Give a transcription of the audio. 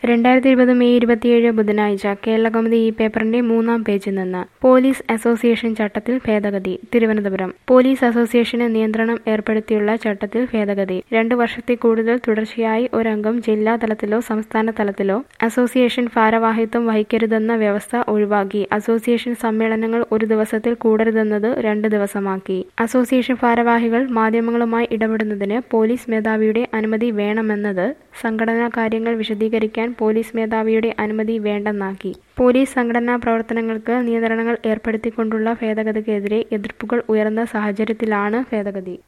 രണ്ടായിരത്തി ഇരുപത് മെയ് ഇരുപത്തിയേഴ് ബുധനാഴ്ച കേരളകൗമുദി ഈ പേപ്പറിന്റെ മൂന്നാം പേജിൽ നിന്ന് പോലീസ് അസോസിയേഷൻ ചട്ടത്തിൽ ഭേദഗതി തിരുവനന്തപുരം പോലീസ് അസോസിയേഷന് നിയന്ത്രണം ഏർപ്പെടുത്തിയുള്ള ചട്ടത്തിൽ ഭേദഗതി രണ്ടു വർഷത്തിൽ കൂടുതൽ തുടർച്ചയായി ഒരംഗം ജില്ലാ തലത്തിലോ സംസ്ഥാന തലത്തിലോ അസോസിയേഷൻ ഭാരവാഹിത്വം വഹിക്കരുതെന്ന വ്യവസ്ഥ ഒഴിവാക്കി അസോസിയേഷൻ സമ്മേളനങ്ങൾ ഒരു ദിവസത്തിൽ കൂടരുതെന്നത് രണ്ട് ദിവസമാക്കി അസോസിയേഷൻ ഭാരവാഹികൾ മാധ്യമങ്ങളുമായി ഇടപെടുന്നതിന് പോലീസ് മേധാവിയുടെ അനുമതി വേണമെന്നത് സംഘടനാ കാര്യങ്ങൾ വിശദീകരിക്കാൻ പോലീസ് മേധാവിയുടെ അനുമതി വേണ്ടെന്നാക്കി പോലീസ് സംഘടനാ പ്രവർത്തനങ്ങൾക്ക് നിയന്ത്രണങ്ങൾ ഏർപ്പെടുത്തിക്കൊണ്ടുള്ള ഭേദഗതിക്കെതിരെ എതിർപ്പുകൾ ഉയർന്ന സാഹചര്യത്തിലാണ് ഭേദഗതി